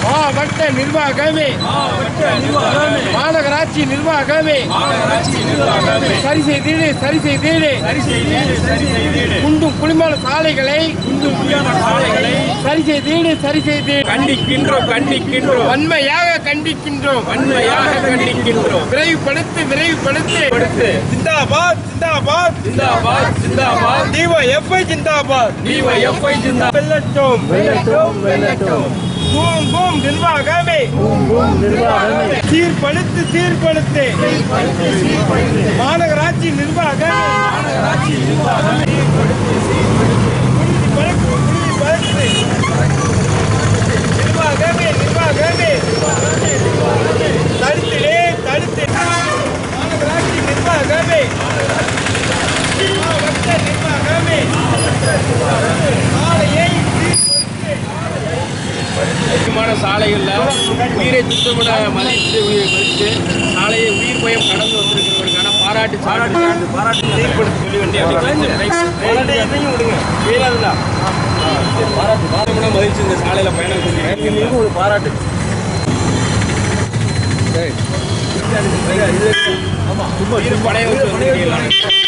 மாவட்ட நிர்வாகமே மாநகராட்சி நிர்வாகமே சரி செய்தீடு சரி செய்தீடு குண்டும் குளிமான சாலைகளை சரி செய்தீடு சரி செய்தீடு கண்டிக்கின்றோம் கண்டிக்கின்றோம் வன்மையாக கண்டிக்கின்றோம் வன்மையாக கண்டிக்கின்றோம் விரைவுபடுத்து விரைவுபடுத்து ஜிந்தாபாத் ஜிந்தாபாத் ஜிந்தாபாத் ஜிந்தாபாத் டிஒஎஃப்ஐ ஜிந்தாபாத் டிஒய்எஃப்ஐ ஜிந்தா வெல்லட்டும் வெல்லட்டும் வெல்லட்டும் பூம் பூம் நிர்வாகமே சீர்படுத்து சீர்படுத்து மாநகராட்சி நிர்வாகமே உறுதிப்படுத்து, உறுதிப்படுத்து. நிர்வாகமே நிர்வாகமே தடுத்திடே தடுத்து மாநகராட்சி நிர்வாகமே மாவட்ட நிர்வாகமே சாலையை முக்கியமான சாலைகள்ல உயிரை துச்சமிட மதித்து உயிரை மதித்து சாலையை உயிர் பயம் கடந்து வந்திருக்கிறவருக்கான பாராட்டு சாராட்டு பாராட்டு செயல்படுத்த சொல்லி வேண்டிய பாராட்டு மதிச்சு இந்த சாலையில பயணம் செஞ்சு ஒரு பாராட்டு உயிர் படைய வச்சு வந்திருக்கீங்களா?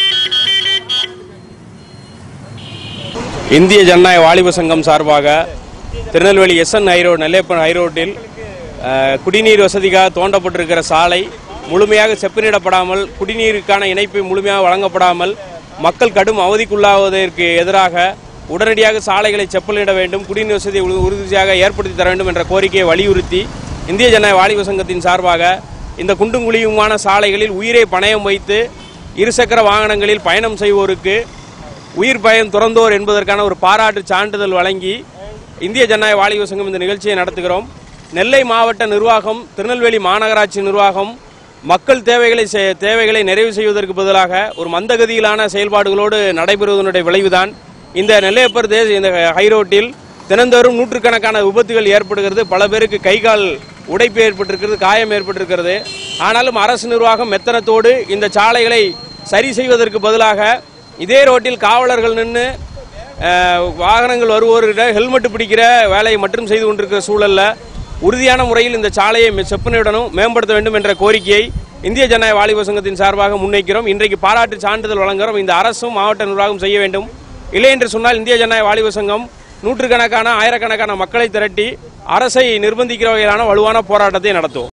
இந்திய ஜனநாயக வாலிப சங்கம் சார்பாக திருநெல்வேலி எஸ்என் ஹைரோடு நெல்லையப்பன் ஹைரோட்டில் அஹ், குடிநீர் வசதிக்காக தோண்டப்பட்டிருக்கிற சாலை முழுமையாக செப்பனிடப்படாமல் குடிநீருக்கான இணைப்பு முழுமையாக வழங்கப்படாமல் மக்கள் கடும் அவதிக்குள்ளாவதற்கு எதிராக உடனடியாக சாலைகளை செப்பலிட வேண்டும் குடிநீர் வசதியை உறு- உறுதியாக ஏற்படுத்தி தர வேண்டும் என்ற கோரிக்கையை வலியுறுத்தி இந்திய ஜனநாயக வாலிப சங்கத்தின் சார்பாக இந்த குண்டும் குழியுமான சாலைகளில் உயிரை பணயம் வைத்து இருசக்கர வாகனங்களில் பயணம் செய்வோருக்கு உயிர் பயம் துறந்தோர் என்பதற்கான ஒரு பாராட்டு சான்றிதழ் வழங்கி இந்திய ஜனநாயக வாலிப சங்கம் இந்த நிகழ்ச்சியை நடத்துகிறோம் நெல்லை மாவட்ட நிர்வாகம் திருநெல்வேலி மாநகராட்சி நிர்வாகம் மக்கள் தேவைகளை செ- தேவைகளை நிறைவு செய்வதற்கு பதிலாக ஒரு மந்தகதியிலான செயல்பாடுகளோடு நடைபெறுவதனுடைய விளைவுதான் இந்த நெல்லையப்பர் தேச இந்த ஹைரோட்டில் தினந்தோறும் நூற்றுக்கணக்கான விபத்துகள் ஏற்படுகிறது பல பேருக்கு கை கால் உடைப்பு ஏற்பட்டிருக்கிறது காயம் ஏற்பட்டிருக்கிறது ஆனாலும் அரசு நிர்வாகம் மெத்தனத்தோடு இந்த சாலைகளை சரி செய்வதற்கு பதிலாக இதே ரோட்டில் காவலர்கள் நின்று வாகனங்கள் வருவோர்கிட்ட ஹெல்மெட் பிடிக்கிற வேலையை மட்டும் செய்து கொண்டிருக்கிற சூழல்ல உறுதியான முறையில் இந்த சாலையை மெ- செப்பனிடணும் மேம்படுத்த வேண்டும் என்ற கோரிக்கையை இந்திய ஜனநாயக வாலிப சங்கத்தின் சார்பாக முன்வைக்கிறோம் இன்றைக்கு பாராட்டு சான்றிதழ் வழங்குகிறோம் இந்த அரசும் மாவட்ட நிர்வாகம் செய்ய வேண்டும் இல்லை என்று சொன்னால் இந்திய ஜனநாயக வாலிப சங்கம் நூற்றுக்கணக்கான ஆயிரக்கணக்கான மக்களை திரட்டி அரசை நிர்பந்திக்கிற வகையிலான வலுவான போராட்டத்தை நடத்தும்